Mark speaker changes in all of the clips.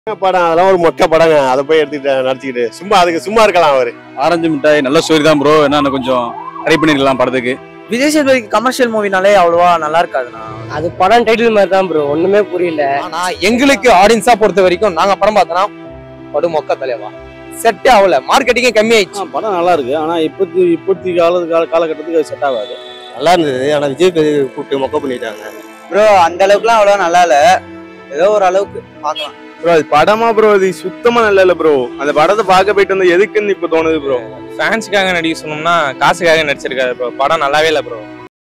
Speaker 1: படம் அதெல்லாம் ஒரு மொக்க படங்க அதை போய் எடுத்துக்கிட்டு நடிச்சுக்கிட்டு சும்மா அதுக்கு சும்மா இருக்கலாம் அவரு
Speaker 2: ஆரஞ்சு மிட்டாய் நல்ல ஸ்டோரி தான் ப்ரோ என்ன கொஞ்சம் ட்ரை பண்ணிருக்கலாம் படத்துக்கு
Speaker 3: விஜய் சேதுபதிக்கு கமர்ஷியல் மூவினாலே அவ்வளவா நல்லா இருக்காதுண்ணா
Speaker 4: அது படம் டைட்டில் மாதிரி தான் ப்ரோ ஒண்ணுமே புரியல
Speaker 3: ஆனா எங்களுக்கு ஆடியன்ஸா பொறுத்த வரைக்கும் நாங்க படம் பார்த்தோம்னா படு மொக்க தலைவா செட்டே ஆகல மார்க்கெட்டிங்கே கம்மி ஆயிடுச்சு
Speaker 2: படம் நல்லா இருக்கு ஆனா இப்போத்தி இப்போத்தி கால கால- காலகட்டத்துக்கு செட் ஆகாது
Speaker 1: நல்லா இருந்தது ஆனா விஜய் பெரிய கூப்பிட்டு மொக்க பண்ணிட்டாங்க
Speaker 3: ப்ரோ அந்த அளவுக்குலாம் அவ்வளவா நல்லா இல்ல ஏதோ ஒரு அளவுக்கு பார்க்கலாம்
Speaker 5: ப்ரோ அது படமா ப்ரோ அது சுத்தமா நல்லா இல்ல ப்ரோ அந்த படத்தை பார்க்க போயிட்டு வந்து எதுக்குன்னு இப்ப தோணுது ப்ரோ
Speaker 6: ஃபேன்ஸுக்காக நடிக்க சொன்னோம்னா காசுக்காக நடிச்சிருக்காரு ப்ரோ படம் நல்லாவே இல்லை ப்ரோ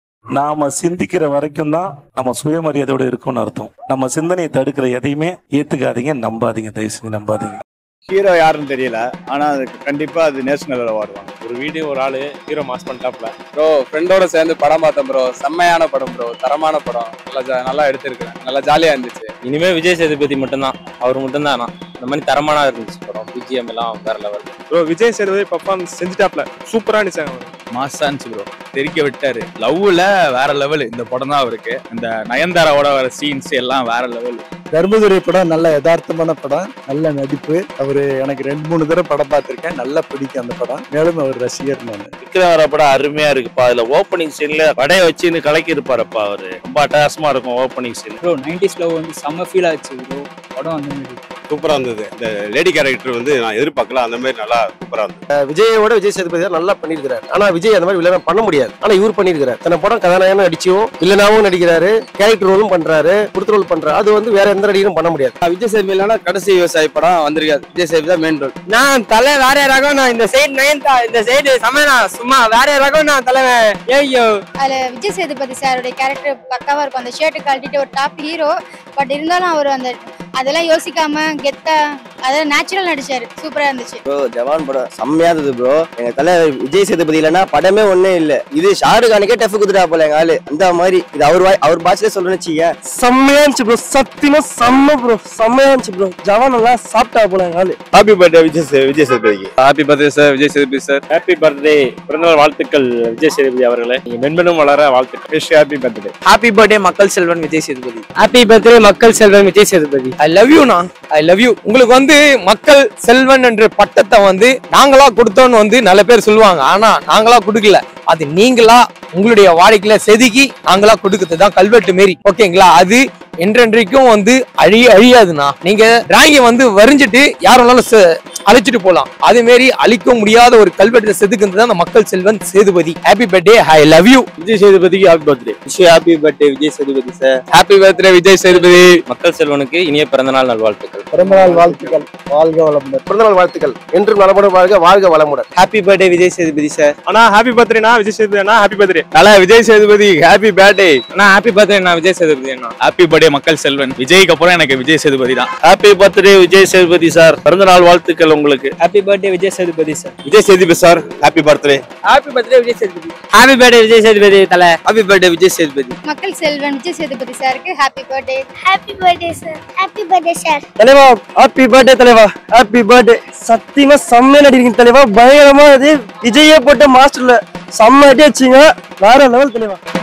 Speaker 7: நாம சிந்திக்கிற வரைக்கும் தான் நம்ம சுயமரியாதையோட இருக்கும்னு அர்த்தம் நம்ம சிந்தனையை தடுக்கிற எதையுமே ஏத்துக்காதீங்க நம்பாதீங்க தயவு செஞ்சு நம்பாதீங்க
Speaker 2: ஹீரோ யாருன்னு தெரியல ஆனா அதுக்கு கண்டிப்பா அது நேஷனல் வருவாங்க
Speaker 6: ஒரு வீடியோ ஒரு ஆளு ஹீரோ மாஸ் பண்ணிட்டாப்ல
Speaker 2: ப்ரோ ஃப்ரெண்டோட சேர்ந்து படம் பார்த்தேன் ப்ரோ செம்மையான படம் ப்ரோ தரமான படம் நல்லா ஜா- நல்லா எடுத்திருக்கேன் நல்லா ஜாலியா இருந்துச்சு
Speaker 6: இனிமே விஜய் சேதுபதி மட்டும்தான் அவர் மட்டும்தான் நான் இந்த மாதிரி தரமான இருந்துச்சு படம் பிஜிஎம் எல்லாம் வேற level
Speaker 5: bro Vijay Sethupathi performance செஞ்சுட்டாப்ல சூப்பரா நடிச்சாங்க
Speaker 2: மாசான்ஸ் ப்ரோ தெரிக்க விட்டாரு லவ்ல வேற லெவல் இந்த படம் தான் அவருக்கு இந்த நயன்தாராவோட வர சீன்ஸ் எல்லாம் வேற லெவல்
Speaker 8: தர்மதுரை படம் நல்ல யதார்த்தமான படம் நல்ல நடிப்பு அவரு எனக்கு ரெண்டு மூணு தடவை படம் பார்த்திருக்கேன் நல்லா பிடிக்கும் அந்த படம் மேலும் அவர் ரசிகர் நான்
Speaker 9: விக்ரமர படம் அருமையா இருக்குப்பா அதுல ஓப்பனிங் சீன்ல படைய வச்சுன்னு கலக்கி இருப்பாருப்பா அவரு ரொம்ப அட்டகாசமா இருக்கும் opening scene
Speaker 4: bro nineties love வந்து செம்ம ஃபீல் ஆச்சு ப்ரோ படம் அந்த மாதிரி
Speaker 1: சூப்பரா இருந்தது இந்த லேடி கேரக்டர் வந்து நான் எதிர்பார்க்கல அந்த மாதிரி நல்லா சூப்பரா இருந்தது
Speaker 10: விஜயோட விஜய் சேதுபதி தான் நல்லா பண்ணியிருக்காரு ஆனா விஜய் அந்த மாதிரி வில்லனா பண்ண முடியாது ஆனா இவர் பண்ணியிருக்காரு தன்னை படம் கதாநாயகனும் நடிச்சும் வில்லனாவும் நடிக்கிறாரு கேரக்டர் ரோலும் பண்றாரு குடுத்த ரோல் பண்றாரு அது வந்து வேற எந்த நடிகரும் பண்ண முடியாது
Speaker 3: விஜய் சேதுபதி இல்லைன்னா கடைசி விவசாயி படம் வந்திருக்காது விஜய் சேதுபதி தான் மெயின் ரோல்
Speaker 4: நான் தலை வேற ரகம் நான் இந்த சைடு நயன்தா இந்த சைடு சமனா சும்மா வேற ரகம் நான் தலைவன் ஏய்யோ
Speaker 11: அதுல விஜய் சேதுபதி சாரோட கேரக்டர் பக்காவா இருக்கும் அந்த ஷர்ட் கழட்டிட்டு ஒரு டாப் ஹீரோ பட் இருந்தாலும் அவர் அந்த அதெல்லாம் யோசிக்காம கெத்தா அதெல்லாம் நேச்சுரல் நடிச்சாரு சூப்பரா இருந்துச்சு
Speaker 10: ப்ரோ ஜவான் படம் செம்மையா இருந்தது ப்ரோ எங்க தலை விஜய் சேதுபதி இல்லைன்னா படமே ஒண்ணே இல்ல இது ஷாருக்கானுக்கே டஃப் குடுத்துட்டா போல எங்க ஆளு அந்த மாதிரி இது அவர் வாய் அவர் பாஷையில சொல்றேன்னு வச்சுக்க செம்மையா இருந்துச்சு ப்ரோ சத்தியமா செம்ம ப்ரோ செம்மையா இருந்துச்சு ப்ரோ ஜவான் எல்லாம் சாப்பிட்டா போல எங்க ஆளு
Speaker 1: ஹாப்பி பர்த்டே விஜய் சே- விஜய் சேதுபதிக்கு
Speaker 2: happy birthday sir Vijay Sethupathi sir
Speaker 6: happy birthday பிறந்தநாள் வாழ்த்துக்கள் விஜய் சேதுபதி அவர்களே நீங்க மென்மேலும் வளர வாழ்த்துக்கள்
Speaker 2: wish happy birthday
Speaker 3: happy birthday Makkal Selvan Vijay Sethupathi
Speaker 4: happy birthday Makkal Selvan Vijay Sethupathi
Speaker 3: I love you நான் ஐ லவ் யூ உங்களுக்கு வந்து மக்கள் செல்வன் என்ற பட்டத்தை வந்து நாங்களா கொடுத்தோம்னு வந்து நல்ல பேர் சொல்லுவாங்க ஆனா நாங்களா கொடுக்கல அது நீங்களா உங்களுடைய வாழ்க்கையில செதுக்கி நாங்களா கொடுக்கறது தான் கல்வெட்டு மாரி ஓகேங்களா அது என்றென்றைக்கும் வந்து அழிய அழியாதுண்ணா நீங்க டிராயிங்கை வந்து வரைஞ்சிட்டு யாரும் வேணாலும் செ- அழிச்சிட்டு போலாம் அதே மாரி அழிக்க முடியாத ஒரு கல்வெட்டை செதுக்குறது தான் அந்த Makkal Selvan Sethupathi happy birthday I love you
Speaker 2: Vijay சேதுபதிக்கு happy birthday
Speaker 3: wish happy birthday Vijay Sethupathi sir
Speaker 2: happy birthday Vijay Sethupathi
Speaker 6: Makkal செல்வனுக்கு இனிய பிறந்தநாள் நல்வாழ்த்துக்கள்
Speaker 8: பிறந்தநாள் வாழ்த்துக்கள் வாழ்க வளமுடன்
Speaker 10: பிறந்தநாள் வாழ்த்துக்கள் என்றும் நலமுடன் வாழ்க வாழ்க வளமுடன்
Speaker 3: happy birthday Vijay Sethupathi sir
Speaker 5: ஆனா ஹாப்பி பர்த்டேனா விஜய் சேதுபதி அண்ணா ஹாப்பி பர்த்டே
Speaker 2: தல விஜய் சேதுபதி ஹாப்பி பர்த்டே
Speaker 6: அண்ணா ஹாப்பி பர்த்டே நான் விஜய் சேதுபதி அண்ணா
Speaker 2: ஹாப்பி பர்த்டே மக்கள் செல்வன் விஜய்க்கு அப்புறம் எனக்கு விஜய் சேதுபதி தான்
Speaker 9: happy birthday Vijay Sethupathi sir பிறந்த நாள் வாழ்த்துக்கள் உங்களுக்கு
Speaker 4: happy birthday Vijay Sethupathi sir
Speaker 1: Vijay Sethupathi sir happy birthday
Speaker 4: happy birthday Vijay Sethupathi happy birthday Vijay Sethupathi தலை
Speaker 3: ஹாப்பி பர்த்டே விஜய் சேதுபதி
Speaker 11: மக்கள் செல்வன் விஜய் சேதுபதி சாருக்கு happy birthday
Speaker 12: happy birthday sir happy birthday sir
Speaker 10: தலைவா ஹாப்பி பர்த்டே தலைவா ஹாப்பி பர்த்டே சத்தியமா செம்மையா நடிக்கிறீங்க தலைவா பயங்கரமா இது விஜயே போட்ட மாஸ்டர்ல செம்ம அடி வச்சுங்க வேற லெவல் தலைவா